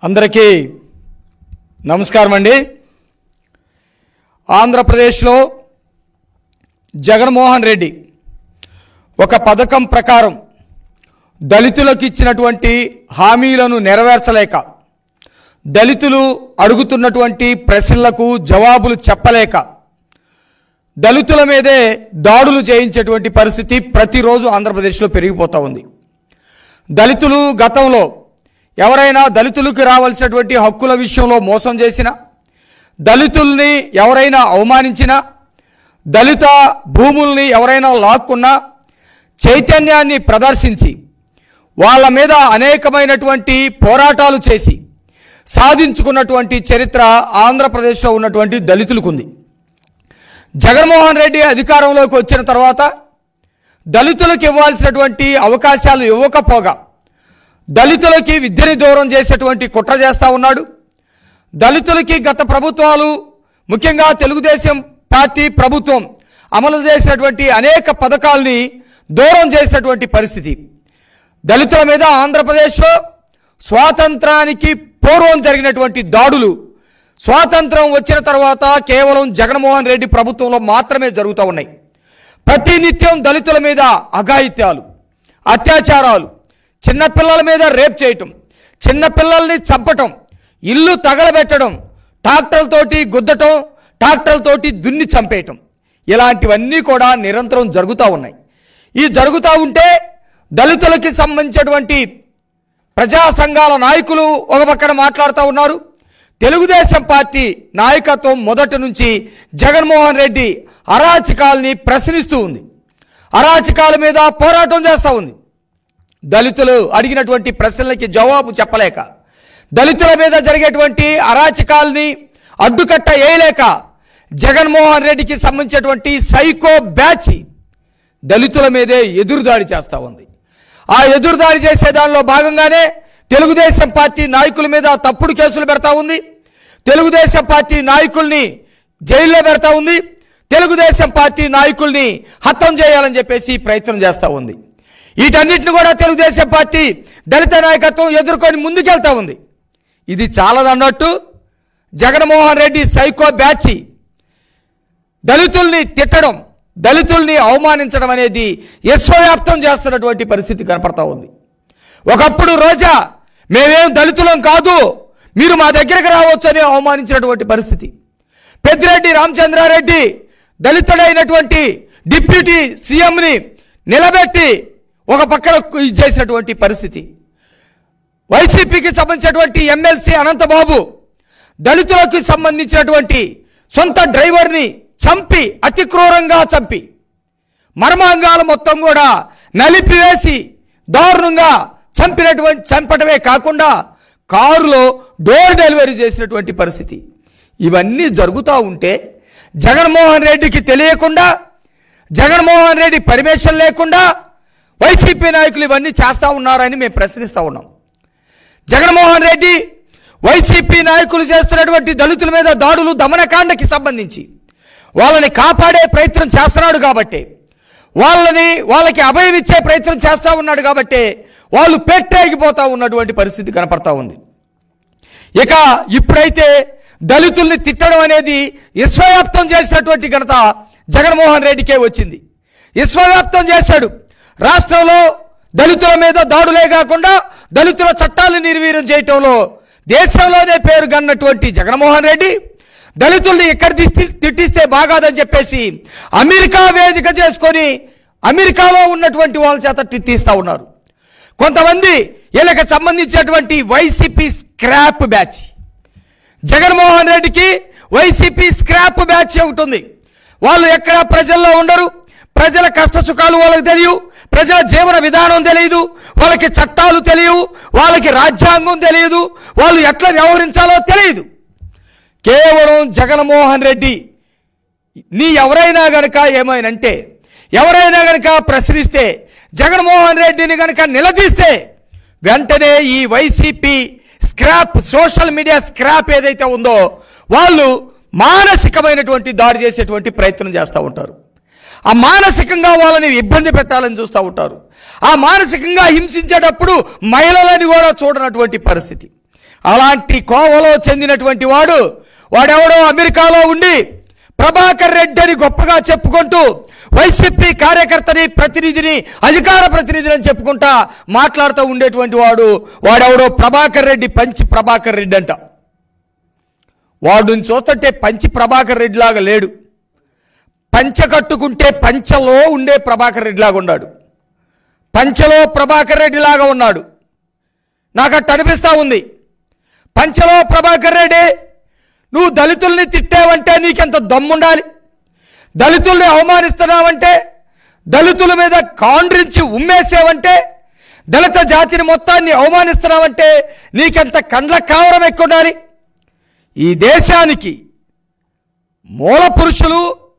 అందరికీ నమస్కారం అండి ఆంధ్రప్రదేశ్లో జగన్మోహన్ రెడ్డి ఒక పథకం ప్రకారం దళితులకు ఇచ్చినటువంటి హామీలను నెరవేర్చలేక దళితులు అడుగుతున్నటువంటి ప్రశ్నలకు జవాబులు చెప్పలేక దళితుల మీదే దాడులు చేయించేటువంటి పరిస్థితి ప్రతిరోజు ఆంధ్రప్రదేశ్లో పెరిగిపోతూ ఉంది దళితులు గతంలో ఎవరైనా దళితులకు రావాల్సినటువంటి హక్కుల విషయంలో మోసం చేసినా దళితుల్ని ఎవరైనా అవమానించినా దళిత భూముల్ని ఎవరైనా లాక్కున్నా చైతన్యాన్ని ప్రదర్శించి వాళ్ళ మీద అనేకమైనటువంటి పోరాటాలు చేసి సాధించుకున్నటువంటి చరిత్ర ఆంధ్రప్రదేశ్లో ఉన్నటువంటి దళితులకు ఉంది జగన్మోహన్ రెడ్డి అధికారంలోకి వచ్చిన తర్వాత దళితులకు ఇవ్వాల్సినటువంటి అవకాశాలు ఇవ్వకపోగా దళితులకి విద్యని దూరం చేసేటువంటి కుట్ర చేస్తూ ఉన్నాడు దళితులకి గత ప్రభుత్వాలు ముఖ్యంగా తెలుగుదేశం పార్టీ ప్రభుత్వం అమలు చేసినటువంటి అనేక పథకాల్ని దూరం చేసినటువంటి పరిస్థితి దళితుల మీద ఆంధ్రప్రదేశ్లో స్వాతంత్రానికి పూర్వం జరిగినటువంటి దాడులు స్వాతంత్రం వచ్చిన తర్వాత కేవలం జగన్మోహన్ రెడ్డి ప్రభుత్వంలో మాత్రమే జరుగుతూ ఉన్నాయి ప్రతినిత్యం దళితుల మీద అఘాయిత్యాలు అత్యాచారాలు చిన్నపిల్లల మీద రేప్ చేయటం చిన్నపిల్లల్ని చంపటం ఇల్లు తగలబెట్టడం ట్రాక్టర్లతోటి గుద్దటం ట్రాక్టర్లతోటి దున్ని చంపేయటం ఇలాంటివన్నీ కూడా నిరంతరం జరుగుతూ ఉన్నాయి ఈ జరుగుతూ ఉంటే దళితులకి సంబంధించినటువంటి ప్రజా సంఘాల నాయకులు ఒక పక్కన మాట్లాడుతూ ఉన్నారు తెలుగుదేశం పార్టీ నాయకత్వం మొదటి నుంచి జగన్మోహన్ రెడ్డి అరాచకాల్ని ప్రశ్నిస్తూ ఉంది అరాచకాల మీద పోరాటం చేస్తూ ఉంది దళితులు అడిగినటువంటి ప్రశ్నలకి జవాబు చెప్పలేక దళితుల మీద జరిగేటువంటి అరాచకాల్ని అడ్డుకట్ట వేయలేక జగన్మోహన్ రెడ్డికి సంబంధించినటువంటి సైకో బ్యాచ్ దళితుల మీదే ఎదురుదాడి చేస్తూ ఉంది ఆ ఎదురుదాడి చేసే దానిలో భాగంగానే తెలుగుదేశం పార్టీ నాయకుల మీద తప్పుడు కేసులు పెడతా ఉంది తెలుగుదేశం పార్టీ నాయకుల్ని జైల్లో పెడతా ఉంది తెలుగుదేశం పార్టీ నాయకుల్ని హతం చేయాలని చెప్పేసి ప్రయత్నం చేస్తూ ఉంది వీటన్నిటిని కూడా తెలుగుదేశం పార్టీ దళిత నాయకత్వం ఎదుర్కొని ముందుకెళ్తా ఉంది ఇది చాలదన్నట్టు జగన్మోహన్ రెడ్డి సైకో బ్యాచి దళితుల్ని తిట్టడం దళితుల్ని అవమానించడం అనేది విశ్వవ్యాప్తం చేస్తున్నటువంటి పరిస్థితి కనపడతా ఉంది ఒకప్పుడు రోజా మేమేం దళితులం కాదు మీరు మా దగ్గరకు రావచ్చు అని అవమానించినటువంటి పరిస్థితి పెద్దిరెడ్డి రామచంద్రారెడ్డి దళితుడైనటువంటి డిప్యూటీ సీఎంని నిలబెట్టి ఒక పక్కన ఇది చేసినటువంటి పరిస్థితి వైసీపీకి సంబంధించినటువంటి ఎమ్మెల్సీ అనంతబాబు దళితులకు సంబంధించినటువంటి సొంత డ్రైవర్ని చంపి అతి క్రూరంగా చంపి మర్మాంగాలు మొత్తం కూడా నలిపివేసి దారుణంగా చంపినటువంటి చంపటమే కాకుండా కారులో డోర్ డెలివరీ చేసినటువంటి పరిస్థితి ఇవన్నీ జరుగుతూ ఉంటే జగన్మోహన్ రెడ్డికి తెలియకుండా జగన్మోహన్ రెడ్డి పర్మిషన్ లేకుండా వైసీపీ నాయకులు ఇవన్నీ చేస్తూ ఉన్నారని మేము ప్రశ్నిస్తూ ఉన్నాం జగన్మోహన్ రెడ్డి వైసీపీ నాయకులు చేస్తున్నటువంటి దళితుల మీద దాడులు దమనకాండకి సంబంధించి వాళ్ళని కాపాడే ప్రయత్నం చేస్తున్నాడు కాబట్టి వాళ్ళని వాళ్ళకి అభయం ఇచ్చే ప్రయత్నం చేస్తూ ఉన్నాడు కాబట్టి వాళ్ళు పెట్టేగిపోతూ ఉన్నటువంటి పరిస్థితి కనపడతా ఉంది ఇక ఇప్పుడైతే దళితుల్ని తిట్టడం అనేది విశ్వవ్యాప్తం చేసినటువంటి ఘనత జగన్మోహన్ రెడ్డికే వచ్చింది విశ్వవ్యాప్తం చేశాడు రాష్ట్రంలో దళితుల మీద దాడులే కాకుండా దళితుల చట్టాలు నిర్వీర్యం చేయటంలో దేశంలోనే పేరు గన్నటువంటి జగన్మోహన్ రెడ్డి దళితుల్ని ఇక్కడ తీసి- తిట్టిస్తే బాగాదని చెప్పేసి అమెరికా వేదిక చేసుకొని అమెరికాలో ఉన్నటువంటి వాళ్ళ చేత తి- తీస్తా ఉన్నారు కొంతమంది వీళ్ళకి సంబంధించినటువంటి వైసీపీ స్క్రాప్ బ్యాచ్ జగన్మోహన్ రెడ్డికి వైసీపీ స్క్రాప్ బ్యాచ్ ఒకటి ఉంది వాళ్ళు ఎక్కడ ప్రజల్లో ఉండరు ప్రజల కష్ట సుఖాలు వాళ్ళకి తెలియవు ప్రజల జీవన విధానం తెలియదు వాళ్ళకి చట్టాలు తెలియవు వాళ్ళకి రాజ్యాంగం తెలియదు వాళ్ళు ఎట్లా వ్యవహరించాలో తెలియదు కేవలం జగన్మోహన్ రెడ్డి నీ ఎవరైనా గనక ఏమైనంటే ఎవరైనా గనక ప్రశ్నిస్తే జగన్మోహన్ రెడ్డిని గనక నిలదీస్తే వెంటనే ఈ YCP scrap social media scrap ఏదైతే ఉందో వాళ్ళు మానసికమైనటువంటి దాడి చేసేటువంటి ప్రయత్నం చేస్తూ ఉంటారు ఆ మానసికంగా వాళ్ళని ఇబ్బంది పెట్టాలని చూస్తూ ఉంటారు ఆ మానసికంగా హింసించేటప్పుడు మహిళలని కూడా చూడనటువంటి పరిస్థితి అలాంటి కోవలో చెందినటువంటి వాడు వాడెవడో అమెరికాలో ఉండి ప్రభాకర్ రెడ్డి అని గొప్పగా చెప్పుకుంటూ వైసీపీ కార్యకర్తని ప్రతినిధిని అధికార ప్రతినిధిని అని చెప్పుకుంటా మాట్లాడుతూ ఉండేటువంటి వాడు వాడెవడో ప్రభాకర్ రెడ్డి పంచి ప్రభాకర్ రెడ్డి అంట వాడిని చూస్తుంటే పంచి ప్రభాకర్ రెడ్డి లాగా లేడు పంచ కట్టుకుంటే పంచలో ఉండే ప్రభాకర్ రెడ్డి లాగా ఉన్నాడు పంచలో ప్రభాకర్ రెడ్డి లాగా ఉన్నాడు నాకు అట్ట అనిపిస్తూ ఉంది పంచలో ప్రభాకర్ రెడ్డి నువ్వు దళితుల్ని తిట్టావంటే నీకెంత దమ్ముండాలి దళితుల్ని అవమానిస్తున్నావంటే దళితుల మీద కాండ్రించి ఉమ్మేసావంటే దళిత జాతిని మొత్తాన్ని అవమానిస్తున్నావంటే నీకెంత కండ్ల కావరం ఎక్కువ ఉండాలి ఈ దేశానికి మూల పురుషులు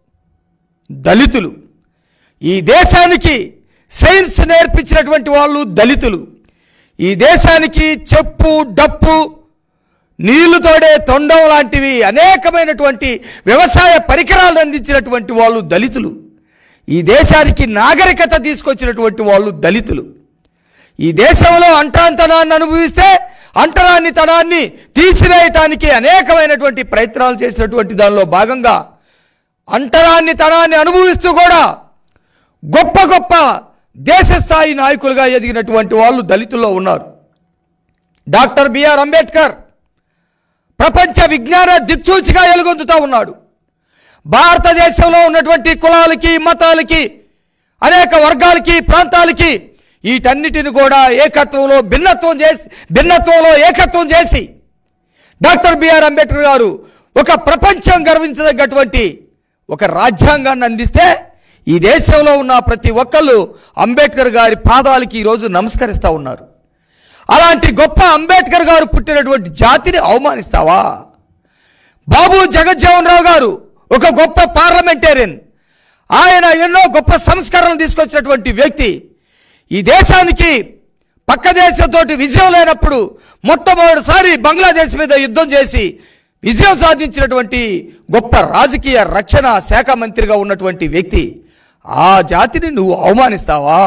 దళితులు ఈ దేశానికి సైన్స్ నేర్పించినటువంటి వాళ్ళు దళితులు ఈ దేశానికి చెప్పు డప్పు నీళ్లు తోడే తొండం లాంటివి అనేకమైనటువంటి వ్యవసాయ పరికరాలు అందించినటువంటి వాళ్ళు దళితులు ఈ దేశానికి నాగరికత తీసుకొచ్చినటువంటి వాళ్ళు దళితులు ఈ దేశంలో అంటరాంతనాన్ని అనుభవిస్తే అంటరానితనాన్ని తీసివేయటానికి అనేకమైనటువంటి ప్రయత్నాలు చేసినటువంటి దానిలో భాగంగా అంటరానితనాన్ని అనుభవిస్తూ కూడా గొప్ప గొప్ప దేశస్థాయి నాయకులుగా ఎదిగినటువంటి వాళ్ళు దళితుల్లో ఉన్నారు డాక్టర్ బిఆర్ అంబేద్కర్ ప్రపంచ విజ్ఞాన దిక్సూచిగా ఎలుగొందుతూ ఉన్నాడు భారతదేశంలో ఉన్నటువంటి కులాలకి మతాలకి అనేక వర్గాలకి ప్రాంతాలకి వీటన్నిటిని కూడా ఏకత్వంలో భిన్నత్వం చేసి భిన్నత్వంలో ఏకత్వం చేసి డాక్టర్ బిఆర్ అంబేద్కర్ గారు ఒక ప్రపంచం గర్వించదగ్గటువంటి ఒక రాజ్యాంగాన్ని అందిస్తే ఈ దేశంలో ఉన్న ప్రతి ఒక్కళ్ళు అంబేద్కర్ గారి పాదాలకి ఈరోజు నమస్కరిస్తూ ఉన్నారు అలాంటి గొప్ప అంబేద్కర్ గారు పుట్టినటువంటి జాతిని అవమానిస్తావా బాబు జగజ్జీవన్ రావు గారు ఒక గొప్ప పార్లమెంటేరియన్ ఆయన ఎన్నో గొప్ప సంస్కరణలు తీసుకొచ్చినటువంటి వ్యక్తి ఈ దేశానికి పక్క దేశంతో విజయం లేనప్పుడు మొట్టమొదటిసారి బంగ్లాదేశ్ మీద యుద్ధం చేసి విజయం సాధించినటువంటి గొప్ప రాజకీయ రక్షణ శాఖ మంత్రిగా ఉన్నటువంటి వ్యక్తి ఆ జాతిని నువ్వు అవమానిస్తావా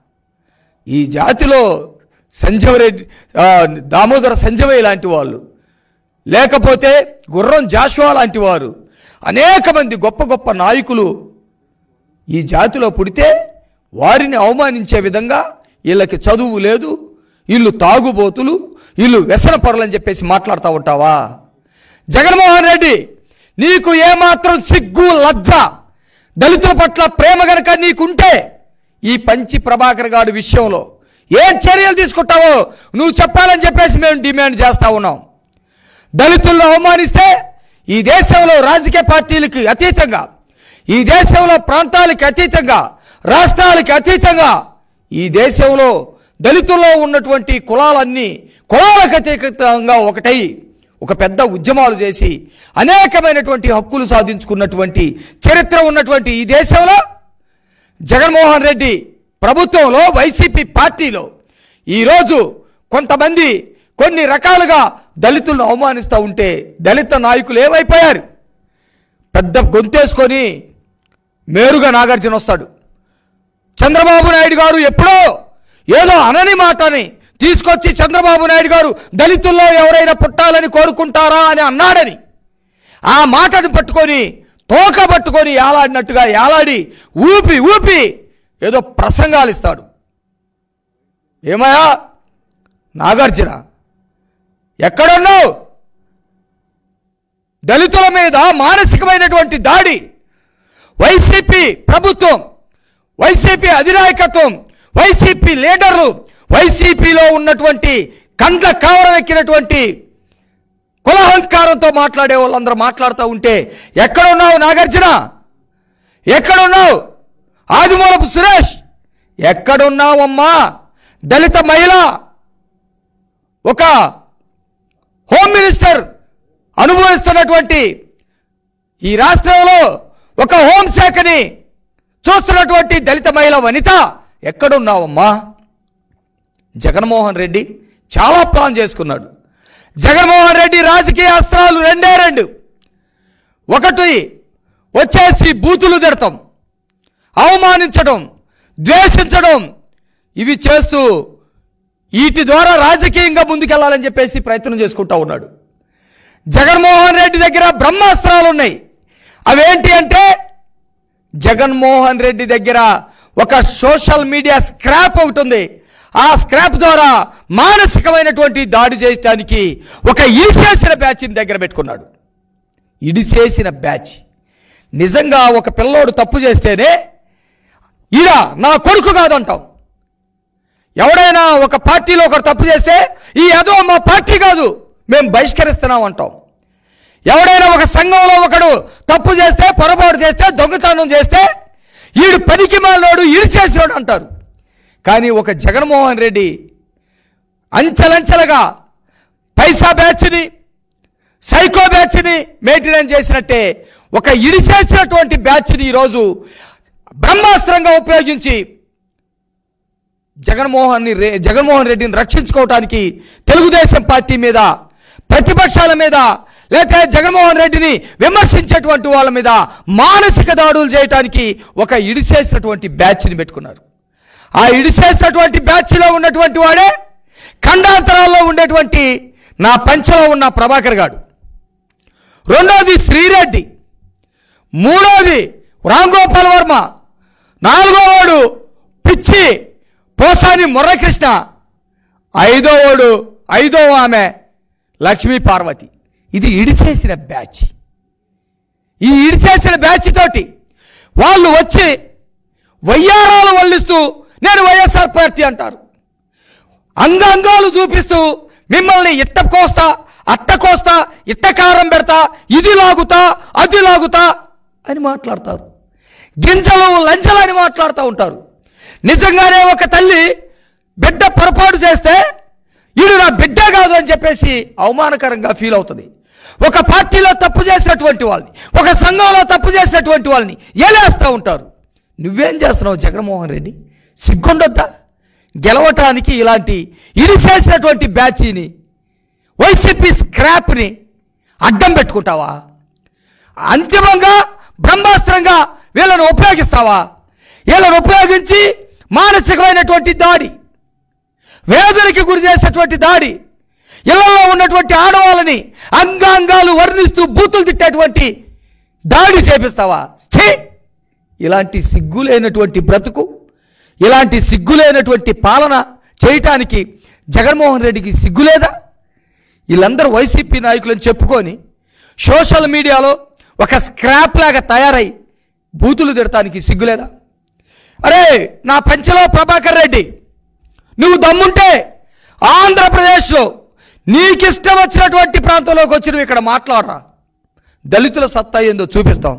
ఈ జాతిలో సంజయరెడ్డి ఆ, దామోదర సంజయ్ లాంటి వాళ్ళు లేకపోతే గుర్రం జాషువా లాంటి వారు అనేక మంది గొప్ప గొప్ప నాయకులు ఈ జాతిలో పుడితే వారిని అవమానించే విధంగా వీళ్ళకి చదువు లేదు వీళ్ళు తాగుబోతులు వీళ్ళు వ్యసన పరులని చెప్పేసి మాట్లాడుతూ ఉంటావా జగన్మోహన్ రెడ్డి నీకు ఏమాత్రం సిగ్గు లజ్జ దళితుల పట్ల ప్రేమ గనక నీకుంటే ఈ పంచి ప్రభాకర్ గారి విషయంలో ఏం చర్యలు తీసుకుంటావో నువ్వు చెప్పాలని చెప్పేసి మేము డిమాండ్ చేస్తా ఉన్నాం దళితులను అవమానిస్తే ఈ దేశంలో రాజకీయ పార్టీలకు అతీతంగా ఈ దేశంలో ప్రాంతాలకు అతీతంగా రాష్ట్రాలకు అతీతంగా ఈ దేశంలో దళితుల్లో ఉన్నటువంటి కులాలన్నీ కులాలకు అతీతంగా ఒకటై ఒక పెద్ద ఉద్యమాలు చేసి అనేకమైనటువంటి హక్కులు సాధించుకున్నటువంటి చరిత్ర ఉన్నటువంటి ఈ దేశంలో జగన్మోహన్ రెడ్డి ప్రభుత్వంలో వైసీపీ పార్టీలో ఈరోజు కొంతమంది కొన్ని రకాలుగా దళితులను అవమానిస్తూ ఉంటే దళిత నాయకులు ఏమైపోయారు పెద్ద గొంతేసుకొని మేరుగా నాగార్జున వస్తాడు చంద్రబాబు నాయుడు గారు ఎప్పుడో ఏదో అనని మాటని తీసుకొచ్చి చంద్రబాబు నాయుడు గారు దళితుల్లో ఎవరైనా పుట్టాలని కోరుకుంటారా అని అన్నాడని ఆ మాటను పట్టుకొని తోక పట్టుకొని ఏలాడినట్టుగా ఏలాడి ఊపి ఊపి ఏదో ప్రసంగాలు ఇస్తాడు ఏమయ్యా నాగార్జున ఎక్కడున్నావు దళితుల మీద మానసికమైనటువంటి దాడి వైసీపీ ప్రభుత్వం వైసీపీ అధినాయకత్వం వైసీపీ లీడర్లు వైసీపీలో ఉన్నటువంటి కండ్ల కావరం ఎక్కినటువంటి కులహంకారంతో మాట్లాడే వాళ్ళందరూ మాట్లాడుతూ ఉంటే ఎక్కడున్నావు నాగార్జున ఎక్కడున్నావు ఆదిమూలపు సురేష్ ఎక్కడున్నావమ్మా దళిత మహిళ ఒక హోమ్ మినిస్టర్ అనుభవిస్తున్నటువంటి ఈ రాష్ట్రంలో ఒక హోంశాఖని చూస్తున్నటువంటి దళిత మహిళ వనిత ఎక్కడున్నావమ్మా జగన్మోహన్ రెడ్డి చాలా ప్లాన్ చేసుకున్నాడు జగన్మోహన్ రెడ్డి రాజకీయ అస్త్రాలు రెండే రెండు ఒకటి వచ్చేసి బూతులు తిడతాం అవమానించడం ద్వేషించడం ఇవి చేస్తూ వీటి ద్వారా రాజకీయంగా ముందుకెళ్లాలని చెప్పేసి ప్రయత్నం చేసుకుంటా ఉన్నాడు జగన్మోహన్ రెడ్డి దగ్గర బ్రహ్మాస్త్రాలు ఉన్నాయి అవేంటి అంటే జగన్మోహన్ రెడ్డి దగ్గర ఒక సోషల్ మీడియా స్క్రాప్ ఒకటి ఉంది ఆ స్క్రాప్ ద్వారా మానసికమైనటువంటి దాడి చేయడానికి ఒక ఇడిచేసిన బ్యాచ్ని దగ్గర పెట్టుకున్నాడు ఇడిచేసిన బ్యాచ్ నిజంగా ఒక పిల్లోడు తప్పు చేస్తేనే ఈడ నా కొడుకు కాదంటాం ఎవడైనా ఒక పార్టీలో ఒకరు తప్పు చేస్తే ఈ ఏదో మా పార్టీ కాదు మేము బహిష్కరిస్తున్నాం అంటాం ఎవడైనా ఒక సంఘంలో ఒకడు తప్పు చేస్తే పొరపాటు చేస్తే దొంగతనం చేస్తే ఈడు పనికి మాలోడు ఇడిచేసినాడు అంటారు కానీ ఒక జగన్మోహన్ రెడ్డి అంచెలంచెలుగా పైసా బ్యాచ్ని సైకో బ్యాచ్ని మెయింటెనెన్స్ చేసినట్టే ఒక ఇడిచేసినటువంటి బ్యాచ్ని ఈరోజు బ్రహ్మాస్త్రంగా ఉపయోగించి జగన్మోహన్ రె జగన్మోహన్ రెడ్డిని రక్షించుకోవటానికి తెలుగుదేశం పార్టీ మీద ప్రతిపక్షాల మీద లేకపోతే జగన్మోహన్ రెడ్డిని విమర్శించేటువంటి వాళ్ళ మీద మానసిక దాడులు చేయటానికి ఒక ఇడిసేసినటువంటి బ్యాచ్ని పెట్టుకున్నారు ఆ ఇడిసేసినటువంటి బ్యాచ్లో ఉన్నటువంటి వాడే ఖండాంతరాల్లో ఉండేటువంటి నా పంచలో ఉన్న ప్రభాకర్ గాడు రెండోది శ్రీరెడ్డి మూడోది రాంగోపాల్ వర్మ నాలుగో వాడు పిచ్చి పోసాని మురళకృష్ణ ఐదో వాడు ఐదో ఆమె లక్ష్మీ పార్వతి ఇది ఇడిచేసిన బ్యాచ్ ఈ ఇడిచేసిన బ్యాచ్ తోటి వాళ్ళు వచ్చి వయ్యారాలు వల్లిస్తూ నేను వైఎస్ఆర్ పార్టీ అంటారు అంగాంగాలు చూపిస్తూ మిమ్మల్ని ఇట్ట కోస్తా అట్ట కోస్తా ఇట్ట కారం పెడతా ఇది లాగుతా అది లాగుతా అని మాట్లాడతారు గింజలు లంచలు అని మాట్లాడుతూ ఉంటారు నిజంగానే ఒక తల్లి బిడ్డ పొరపాటు చేస్తే ఈడు నా బిడ్డ కాదు అని చెప్పేసి అవమానకరంగా ఫీల్ అవుతుంది ఒక పార్టీలో తప్పు చేసినటువంటి వాళ్ళని ఒక సంఘంలో తప్పు చేసినటువంటి వాళ్ళని ఏలేస్తూ ఉంటారు నువ్వేం చేస్తున్నావు జగన్మోహన్ రెడ్డి సిగ్గుండొద్దా గెలవటానికి ఇలాంటి ఇది చేసినటువంటి బ్యాచీని వైసీపీ స్క్రాప్ని అడ్డం పెట్టుకుంటావా అంతిమంగా బ్రహ్మాస్త్రంగా వీళ్ళను ఉపయోగిస్తావా వీళ్ళను ఉపయోగించి మానసికమైనటువంటి దాడి వేదనకి గురి చేసేటువంటి దాడి ఇళ్లలో ఉన్నటువంటి ఆడవాళ్ళని అంగాంగాలు వర్ణిస్తూ బూతులు తిట్టేటువంటి దాడి చేపిస్తావా ఛీ! ఇలాంటి సిగ్గులేనటువంటి బ్రతుకు ఇలాంటి సిగ్గులేనటువంటి పాలన చేయటానికి జగన్మోహన్ రెడ్డికి సిగ్గులేదా వీళ్ళందరూ వైసీపీ నాయకులని చెప్పుకొని సోషల్ మీడియాలో ఒక స్క్రాప్ లాగా తయారై బూతులు తిడటానికి సిగ్గులేదా అరే నా పంచలో ప్రభాకర్ రెడ్డి నువ్వు దమ్ముంటే ఆంధ్రప్రదేశ్లో నీకిష్టం వచ్చినటువంటి ప్రాంతంలోకి వచ్చి నువ్వు ఇక్కడ మాట్లాడరా దళితుల సత్తా ఏందో చూపిస్తాం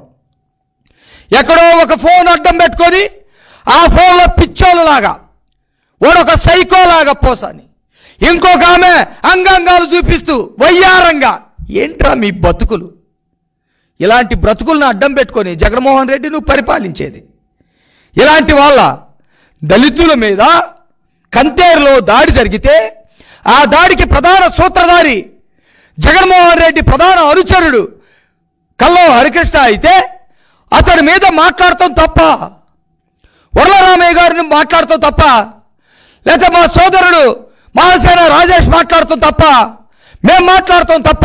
ఎక్కడో ఒక ఫోన్ అడ్డం పెట్టుకొని ఆ ఫోన్లో పిచ్చోళ్ళలాగా వాడొక సైకోలాగా పోసాని ఇంకొక ఆమె అంగాంగాలు చూపిస్తూ వయ్యారంగా ఏంట్రా మీ బతుకులు ఇలాంటి బ్రతుకులను అడ్డం పెట్టుకొని జగన్మోహన్ రెడ్డి నువ్వు పరిపాలించేది ఇలాంటి వాళ్ళ దళితుల మీద కంతేరులో దాడి జరిగితే ఆ దాడికి ప్రధాన సూత్రధారి జగన్మోహన్ రెడ్డి ప్రధాన అనుచరుడు కల్లో హరికృష్ణ అయితే అతడి మీద మాట్లాడటం తప్ప వరలరామయ్య గారిని మాట్లాడటం తప్ప లేకపోతే మా సోదరుడు మహాసేన రాజేష్ మాట్లాడటం తప్ప మేం మాట్లాడటం తప్ప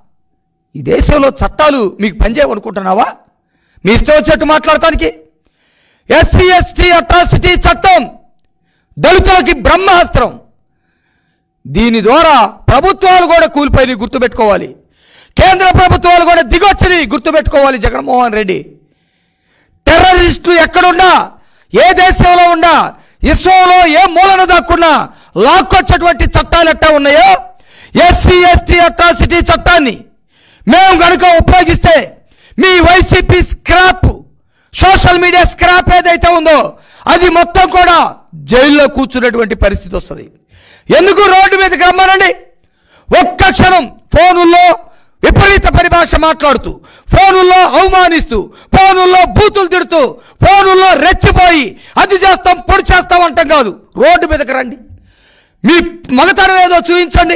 ఈ దేశంలో చట్టాలు మీకు పనిచేయమనుకుంటున్నావా మీ ఇష్టం వచ్చినట్టు మాట్లాడటానికి ఎస్సీ ఎస్టీ అట్రాసిటీ చట్టం దళితులకి బ్రహ్మాస్త్రం దీని ద్వారా ప్రభుత్వాలు కూడా కూలిపోయి గుర్తుపెట్టుకోవాలి కేంద్ర ప్రభుత్వాలు కూడా దిగొచ్చని గుర్తుపెట్టుకోవాలి జగన్మోహన్ రెడ్డి టెర్రరిస్టులు ఎక్కడున్నా ఏ దేశంలో ఉన్నా విశ్వంలో ఏ మూలన దాక్కున్నా లాక్కొచ్చేటువంటి చట్టాలు ఎట్టా ఉన్నాయో ఎస్సీ ఎస్టీ అట్రాసిటీ చట్టాన్ని మేము గనుక ఉపయోగిస్తే మీ YCP scrap social media scrap ఏదైతే ఉందో అది మొత్తం కూడా జైల్లో కూర్చున్నటువంటి పరిస్థితి వస్తుంది ఎందుకు రోడ్డు మీదకి రమ్మనండి ఒక్క క్షణం ఫోనుల్లో విపరీత పరిభాష మాట్లాడుతూ ఫోనుల్లో అవమానిస్తూ ఫోనుల్లో బూతులు తిడుతూ ఫోనుల్లో రెచ్చిపోయి అది చేస్తాం పొడి చేస్తాం అంటాం కాదు రోడ్డు మీదకి రండి మీ మగతనం ఏదో చూపించండి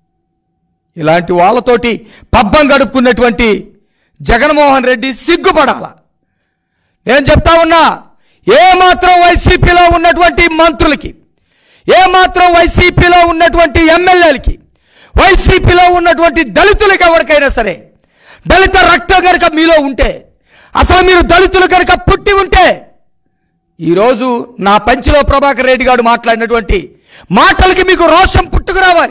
ఇలాంటి వాళ్ళతోటి పబ్బం గడుపుకున్నటువంటి జగన్మోహన్ రెడ్డి సిగ్గుపడాల నేను చెప్తా ఉన్నా ఏమాత్రం వైసీపీలో ఉన్నటువంటి మంత్రులకి ఏమాత్రం వైసీపీలో ఉన్నటువంటి ఎమ్మెల్యేలకి వైసీపీలో ఉన్నటువంటి దళితులకి ఎవరికైనా సరే దళిత రక్తం కనుక మీలో ఉంటే అసలు మీరు దళితులు కనుక పుట్టి ఉంటే ఈరోజు నా పంచిలో ప్రభాకర్ రెడ్డి గారు మాట్లాడినటువంటి మాటలకి మీకు రోషం పుట్టుకు రావాలి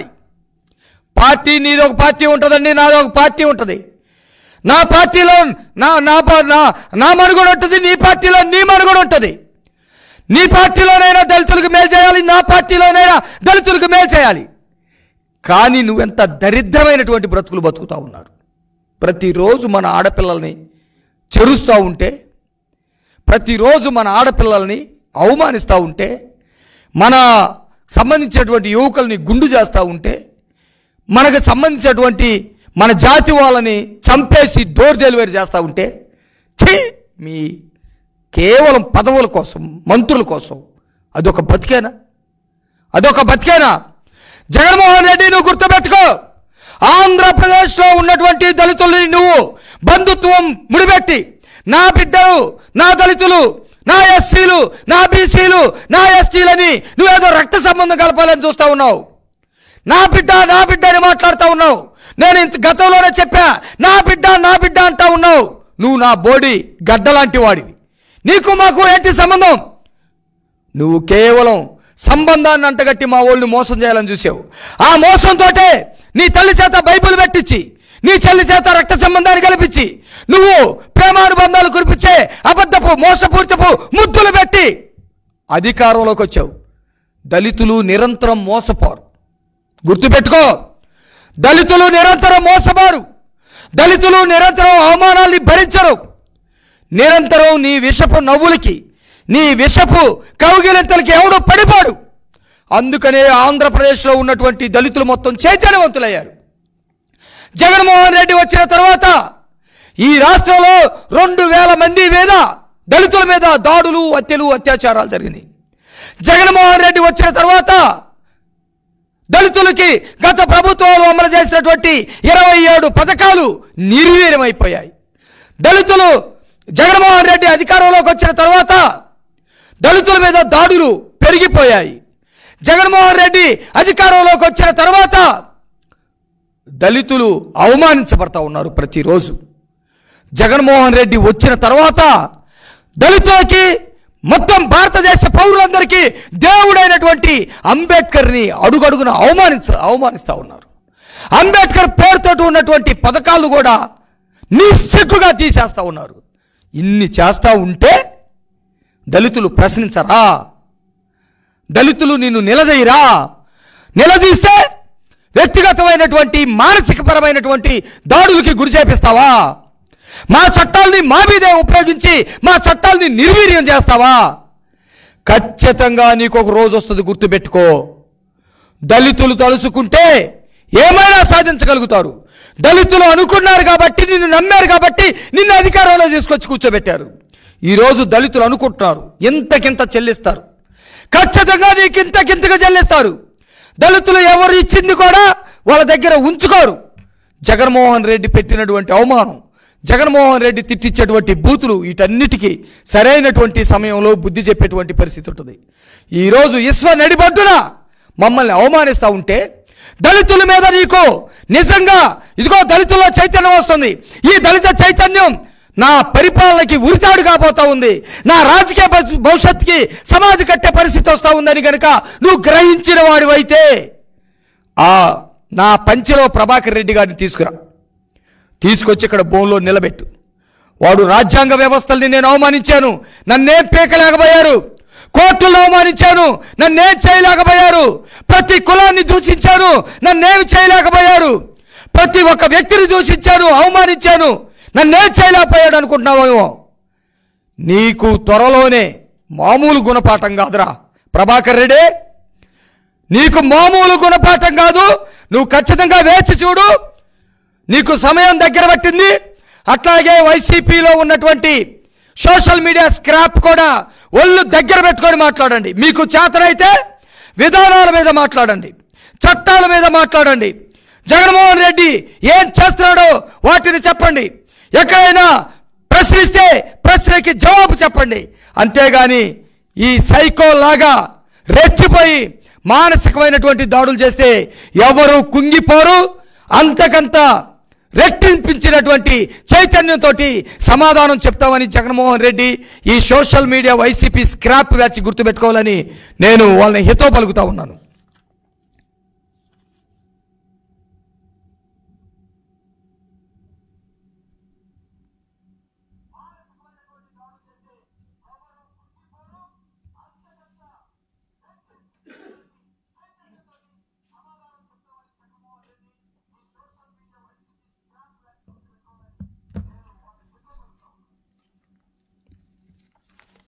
పార్టీ నీది ఒక పార్టీ ఉంటుందండి నాది ఒక పార్టీ ఉంటుంది నా పార్టీలో నా నా పా- నా నా మనుగడ ఉంటుంది నీ పార్టీలో నీ మనుగడ ఉంటుంది నీ పార్టీలోనైనా దళితులకు మేలు చేయాలి నా పార్టీలోనైనా దళితులకు మేలు చేయాలి కానీ నువ్వెంత దరిద్రమైనటువంటి బ్రతుకులు బతుకుతూ ఉన్నారు ప్రతిరోజు మన ఆడపిల్లల్ని చెరుస్తూ ఉంటే ప్రతిరోజు మన ఆడపిల్లల్ని అవమానిస్తూ ఉంటే మన సంబంధించినటువంటి యువకుల్ని గుండు చేస్తూ ఉంటే మనకు సంబంధించినటువంటి మన జాతి వాళ్ళని చంపేసి డోర్ డెలివరీ చేస్తూ ఉంటే ఛీ మీ కేవలం పదవుల కోసం మంత్రుల కోసం అదొక బతికేనా అదొక బతికేనా జగన్మోహన్ రెడ్డి నువ్వు గుర్తుపెట్టుకో ఆంధ్రప్రదేశ్లో ఉన్నటువంటి దళితుల్ని నువ్వు బంధుత్వం ముడిపెట్టి నా బిడ్డలు నా దళితులు నా ఎస్సీలు నా బీసీలు నా ఎస్టీలని నువ్వేదో రక్త సంబంధం కలపాలని చూస్తా ఉన్నావు నా బిడ్డ నా బిడ్డ అని మాట్లాడుతూ ఉన్నావు నేను ఇంత గతంలోనే చెప్పా నా బిడ్డ నా బిడ్డ అంటా ఉన్నావు నువ్వు నా బోడి గడ్డలాంటి వాడివి నీకు మాకు ఏంటి సంబంధం నువ్వు కేవలం సంబంధాన్ని అంటగట్టి మా వాళ్ళని మోసం చేయాలని చూసావు ఆ మోసంతోటే నీ తల్లి చేత బైబిల్ పెట్టించి నీ చెల్లి చేత రక్త సంబంధాన్ని కల్పించి నువ్వు ప్రేమానుబంధాలు కురిపించే అబద్ధపు మోసపూరితపు ముద్దులు పెట్టి అధికారంలోకి వచ్చావు దళితులు నిరంతరం మోసపోరు గుర్తుపెట్టుకో దళితులు నిరంతరం మోసమారు దళితులు నిరంతరం అవమానాల్ని భరించరు నిరంతరం నీ విషపు నవ్వులకి నీ విషపు కౌగిలింతలకి ఎవడు పడిపోడు అందుకనే ఆంధ్రప్రదేశ్లో ఉన్నటువంటి దళితులు మొత్తం చైతన్యవంతులయ్యారు జగన్మోహన్ రెడ్డి వచ్చిన తర్వాత ఈ రాష్ట్రంలో రెండు వేల మంది మీద దళితుల మీద దాడులు హత్యలు అత్యాచారాలు జరిగినాయి జగన్మోహన్ రెడ్డి వచ్చిన తర్వాత దళితులకి గత ప్రభుత్వాలు అమలు చేసినటువంటి ఇరవై ఏడు పథకాలు నిర్వీర్యమైపోయాయి దళితులు జగన్మోహన్ రెడ్డి అధికారంలోకి వచ్చిన తర్వాత దళితుల మీద దాడులు పెరిగిపోయాయి జగన్మోహన్ రెడ్డి అధికారంలోకి వచ్చిన తర్వాత దళితులు అవమానించబడతా ఉన్నారు ప్రతిరోజు జగన్మోహన్ రెడ్డి వచ్చిన తర్వాత దళితులకి మొత్తం భారతదేశ పౌరులందరికీ దేవుడైనటువంటి అంబేద్కర్ని అడుగడుగున అవమానించ అవమానిస్తూ ఉన్నారు అంబేద్కర్ పేరుతోటి ఉన్నటువంటి పథకాలు కూడా నిస్సిగ్గుగా తీసేస్తూ ఉన్నారు ఇన్ని చేస్తూ ఉంటే దళితులు ప్రశ్నించరా దళితులు నిన్ను నిలదీయరా నిలదీస్తే వ్యక్తిగతమైనటువంటి మానసికపరమైనటువంటి దాడులకి గురి చేపిస్తావా మా చట్టాల్ని మా మీదే ఉపయోగించి మా చట్టాల్ని నిర్వీర్యం చేస్తావా ఖచ్చితంగా నీకు ఒక రోజు వస్తుంది గుర్తుపెట్టుకో దళితులు తలుసుకుంటే ఏమైనా సాధించగలుగుతారు దళితులు అనుకున్నారు కాబట్టి నిన్ను నమ్మారు కాబట్టి నిన్ను అధికారంలో తీసుకొచ్చి కూర్చోబెట్టారు ఈరోజు దళితులు అనుకుంటున్నారు ఇంతకింత చెల్లిస్తారు ఖచ్చితంగా నీకు ఇంతకింతగా చెల్లిస్తారు దళితులు ఎవరు ఇచ్చింది కూడా వాళ్ళ దగ్గర ఉంచుకోరు జగన్మోహన్ రెడ్డి పెట్టినటువంటి అవమానం జగన్మోహన్ రెడ్డి తిట్టించేటువంటి బూతులు వీటన్నిటికీ సరైనటువంటి సమయంలో బుద్ధి చెప్పేటువంటి పరిస్థితి ఉంటుంది ఈరోజు ఇస్వ నడిబడ్డున మమ్మల్ని అవమానిస్తూ ఉంటే దళితుల మీద నీకు నిజంగా ఇదిగో దళితుల్లో చైతన్యం వస్తుంది ఈ దళిత చైతన్యం నా పరిపాలనకి ఉరితాడు కాబోతా ఉంది నా రాజకీయ భవి- భవిష్యత్తుకి సమాధి కట్టే పరిస్థితి వస్తూ ఉందని కనుక నువ్వు గ్రహించిన వాడివైతే ఆ నా పంచెలో ప్రభాకర్ రెడ్డి గారిని తీసుకురా తీసుకొచ్చి ఇక్కడ బోన్లో నిలబెట్టు వాడు రాజ్యాంగ వ్యవస్థల్ని నేను అవమానించాను నన్నేం పీకలేకపోయారు కోర్టుల్లో అవమానించాను నన్నేం చేయలేకపోయారు ప్రతి కులాన్ని దూషించాను నన్నేం చేయలేకపోయారు ప్రతి ఒక్క వ్యక్తిని దూషించాను అవమానించాను నన్నేం చేయలేకపోయాడు అనుకుంటున్నావేమో నీకు త్వరలోనే మామూలు గుణపాఠం కాదురా ప్రభాకర్ రెడ్డి నీకు మామూలు గుణపాఠం కాదు నువ్వు ఖచ్చితంగా వేచి చూడు నీకు సమయం దగ్గర పట్టింది అట్లాగే వైసీపీలో ఉన్నటువంటి సోషల్ మీడియా స్క్రాప్ కూడా ఒళ్ళు దగ్గర పెట్టుకొని మాట్లాడండి మీకు చేతనైతే విధానాల మీద మాట్లాడండి చట్టాల మీద మాట్లాడండి జగన్మోహన్ రెడ్డి ఏం చేస్తున్నాడో వాటిని చెప్పండి ఎక్కడైనా ప్రశ్నిస్తే ప్రశ్నకి జవాబు చెప్పండి అంతేగాని ఈ సైకో లాగా రెచ్చిపోయి మానసికమైనటువంటి దాడులు చేస్తే ఎవరు కుంగిపోరు అంతకంత రెట్టింపించినటువంటి చైతన్యంతో సమాధానం చెప్తామని జగన్మోహన్ రెడ్డి ఈ social media YCP scrap batch గుర్తుపెట్టుకోవాలని నేను వాళ్ళని హితో పలుకుతా ఉన్నాను